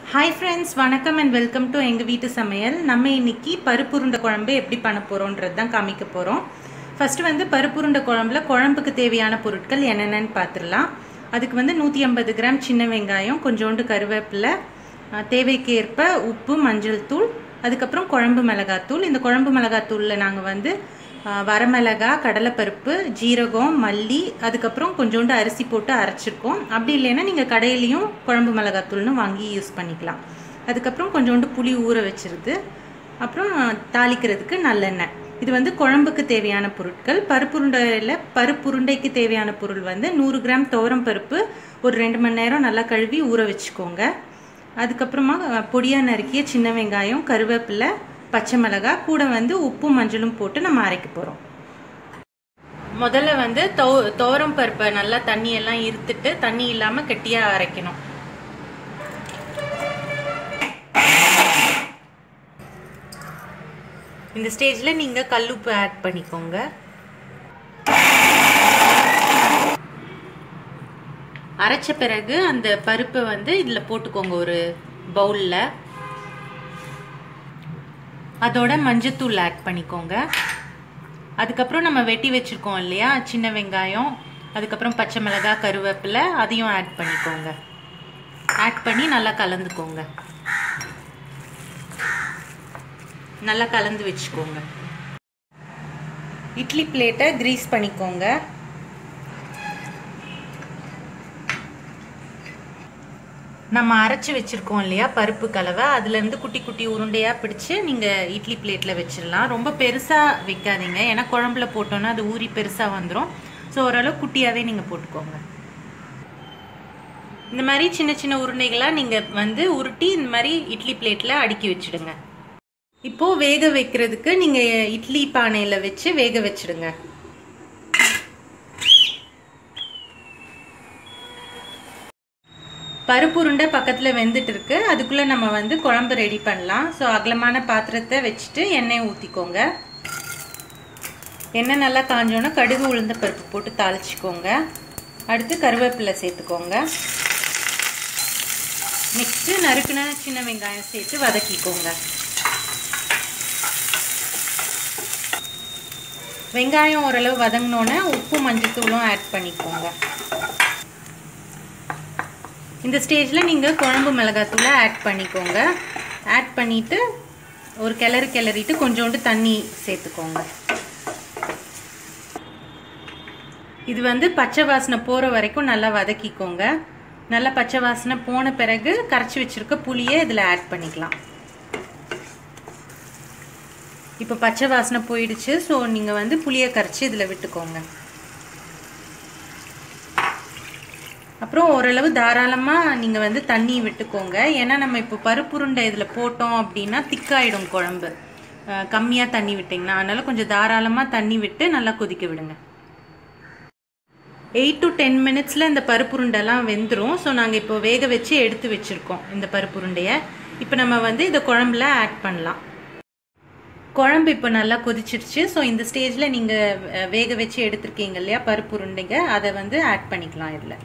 hi friends வணக்கம் and welcome to எங்கள் வீட்டு சமையல் நம்ம இன்னைக்கு பருப்புருண்டை குழம்பு எப்படி பண்ண போகிறோன்றது தான் காமிக்க போகிறோம் ஃபஸ்ட்டு வந்து பருப்புருண்டை குழம்புல குழம்புக்கு தேவையான பொருட்கள் என்னென்னு பார்த்துடலாம் அதுக்கு வந்து நூற்றி ஐம்பது கிராம் சின்ன வெங்காயம் கொஞ்சோண்டு கருவேப்பிலை அஹ், தேவைக்கேற்ப உப்பு மஞ்சள் தூள் அதுக்கப்புறம் குழம்பு மிளகாத்தூள் இந்த குழம்பு மிளகாத்தூளில் நாங்கள் வந்து அஹ், வரமிளகா கடலைப்பருப்பு ஜீரகம் மல்லி அதுக்கப்புறம் கொஞ்சோண்டு அரிசி போட்டு அரைச்சிருக்கோம் அப்படி இல்லைன்னா நீங்கள் கடையிலையும் குழம்பு மிளகாத்தூள்னு வாங்கி யூஸ் பண்ணிக்கலாம் அதுக்கப்புறம் கொஞ்சோண்டு புளி ஊற வச்சிருது அப்புறம் தாளிக்கிறதுக்கு நல்லெண்ணெய் இது வந்து குழம்புக்கு தேவையான பொருட்கள் பருப்புருண்டையில் பருப்புருண்டைக்கு தேவையான பொருள் வந்து நூறு கிராம் துவரம் பருப்பு ஒரு ரெண்டு மணி நேரம் நல்லா கழுவி ஊற வச்சுக்கோங்க அதுக்கப்புறமா பொடியாக நறுக்கிய சின்ன வெங்காயம் கருவேப்பிலை பச்சை மிளகாய் கூட வந்து உப்பும் மஞ்சளும் போட்டு நம்ம அரைக்க போகிறோம் முதல்ல வந்து தோ துவரம் பருப்பை நல்லா தண்ணியெல்லாம் இருத்துட்டு தண்ணி இல்லாமல் கெட்டியாக அரைக்கணும் இந்த ஸ்டேஜில் நீங்கள் கல்லுப்பு ஆட் பண்ணிக்கோங்க அரைச்ச பிறகு அந்த பருப்பை வந்து இதில் போட்டுக்கோங்க ஒரு பவுலில் அதோட மஞ்சத்தூள் ஆட் பண்ணிக்கோங்க அதுக்கப்புறம் நம்ம வெட்டி வச்சுருக்கோம் இல்லையா சின்ன வெங்காயம் அதுக்கப்புறம் பச்சை மிளகாய் கருவேப்பிலை அதையும் ஆட் பண்ணிக்கோங்க ஆட் பண்ணி நல்லா கலந்துக்கோங்க நல்லா கலந்து வச்சுக்கோங்க இட்லி பிளேட்டை கிரீஸ் பண்ணிக்கோங்க நம்ம அரைச்சி வச்சுருக்கோம் இல்லையா பருப்பு கலவை அதுலேருந்து குட்டி குட்டி உருண்டையாக பிடிச்சி நீங்கள் இட்லி பிளேட்டில் வச்சிடலாம் ரொம்ப பெருசாக வைக்காதீங்க ஏன்னா குழம்புல போட்டோன்னா அது ஊறி பெருசாக வந்துடும் ஸோ ஓரளவு குட்டியாகவே நீங்கள் போட்டுக்கோங்க இந்த மாதிரி சின்ன சின்ன உருண்டைகளாக நீங்கள் வந்து உருட்டி இந்த மாதிரி இட்லி பிளேட்டில் அடுக்கி வச்சுடுங்க இப்போது வேக வைக்கிறதுக்கு நீங்கள் இட்லி பானையில் வச்சு வேக வச்சிடுங்க பருப்பு உருண்டை பக்கத்தில் வெந்துட்டு இருக்கு அதுக்குள்ளே நம்ம வந்து குழம்பு ரெடி பண்ணலாம் ஸோ அகலமான பாத்திரத்தை வச்சுட்டு எண்ணெய் ஊற்றிக்கோங்க எண்ணெய் நல்லா காஞ்சோன்னா கடுகு உளுந்த பருப்பு போட்டு தாளிச்சிக்கோங்க அடுத்து கருவேப்பிலை சேர்த்துக்கோங்க நெக்ஸ்ட்டு நறுக்குன சின்ன வெங்காயம் சேர்த்து வதக்கிக்கோங்க வெங்காயம் ஓரளவு வதங்கினோன்னே உப்பு மஞ்சத்தூளும் ஆட் பண்ணிக்கோங்க இந்த ஸ்டேஜில் நீங்கள் குழம்பு மிளகாத்தூளை ஆட் பண்ணிக்கோங்க ஆட் பண்ணிவிட்டு ஒரு கிளறு கிளறிட்டு கொஞ்சோண்டு தண்ணி சேர்த்துக்கோங்க இது வந்து பச்சை வாசனை போகிற வரைக்கும் நல்லா வதக்கிக்கோங்க நல்லா பச்சை வாசனை போன பிறகு கரைச்சி வச்சுருக்க புளியை இதில் ஆட் பண்ணிக்கலாம் இப்போ பச்சை வாசனை போயிடுச்சு ஸோ நீங்கள் வந்து புளியை கரைச்சி இதில் விட்டுக்கோங்க அப்புறம் ஓரளவு தாராளமாக நீங்கள் வந்து தண்ணி விட்டுக்கோங்க ஏன்னா நம்ம இப்போ பருப்புருண்டை இதில் போட்டோம் அப்படின்னா திக்காயிடும் குழம்பு கம்மியாக தண்ணி விட்டிங்கன்னா அதனால் கொஞ்சம் தாராளமாக தண்ணி விட்டு நல்லா கொதிக்க விடுங்க எயிட் டு டென் மினிட்ஸில் இந்த பருப்புருண்டெல்லாம் வெந்துடும் ஸோ நாங்கள் இப்போ வேக வச்சு எடுத்து வச்சுருக்கோம் இந்த பருப்புருண்டையை இப்போ நம்ம வந்து இதை குழம்புல ஆட் பண்ணலாம் குழம்பு இப்போ நல்லா கொதிச்சிருச்சு ஸோ இந்த ஸ்டேஜில் நீங்கள் வேக வச்சு எடுத்துருக்கீங்க இல்லையா பருப்புருண்டைங்க அதை வந்து ஆட் பண்ணிக்கலாம் இதில்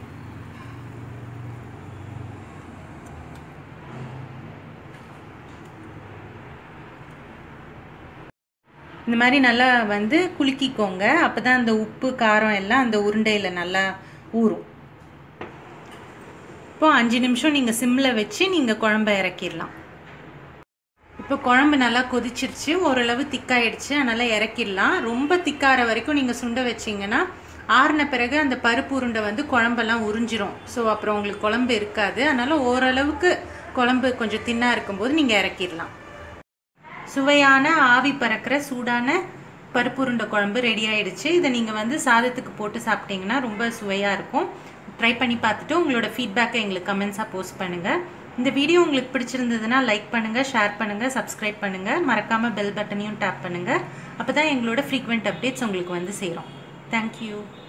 இந்த மாதிரி நல்லா வந்து குலுக்கிக்கோங்க அப்போ தான் அந்த உப்பு காரம் எல்லாம் அந்த உருண்டையில் நல்லா ஊறும் இப்போ அஞ்சு நிமிஷம் நீங்கள் சிம்மில் வச்சு நீங்கள் குழம்ப இறக்கிடலாம் இப்போ குழம்பு நல்லா கொதிச்சிருச்சு ஓரளவு திக்காயிடுச்சு அதனால் இறக்கிடலாம் ரொம்ப திக்கார வரைக்கும் நீங்கள் சுண்ட வச்சிங்கன்னா ஆறின பிறகு அந்த பருப்பு உருண்டை வந்து குழம்பெல்லாம் உறிஞ்சிரும் ஸோ அப்புறம் உங்களுக்கு குழம்பு இருக்காது அதனால் ஓரளவுக்கு குழம்பு கொஞ்சம் தின்னாக இருக்கும்போது நீங்கள் இறக்கிடலாம் சுவையான ஆவி பறக்கிற சூடான பருப்புருண்டை குழம்பு ரெடி ஆயிடுச்சு இதை நீங்கள் வந்து சாதத்துக்கு போட்டு சாப்பிட்டீங்கன்னா ரொம்ப சுவையாக இருக்கும் ட்ரை பண்ணி பார்த்துட்டு உங்களோட ஃபீட்பேக்கை எங்களுக்கு கமெண்ட்ஸாக போஸ்ட் பண்ணுங்கள் இந்த வீடியோ உங்களுக்கு பிடிச்சிருந்ததுன்னா லைக் பண்ணுங்கள் ஷேர் பண்ணுங்கள் சப்ஸ்கிரைப் பண்ணுங்கள் மறக்காமல் பெல் பட்டனையும் டேப் பண்ணுங்கள் அப்போ தான் எங்களோட ஃப்ரீக்வெண்ட் அப்டேட்ஸ் உங்களுக்கு வந்து சேரும் தேங்க்யூ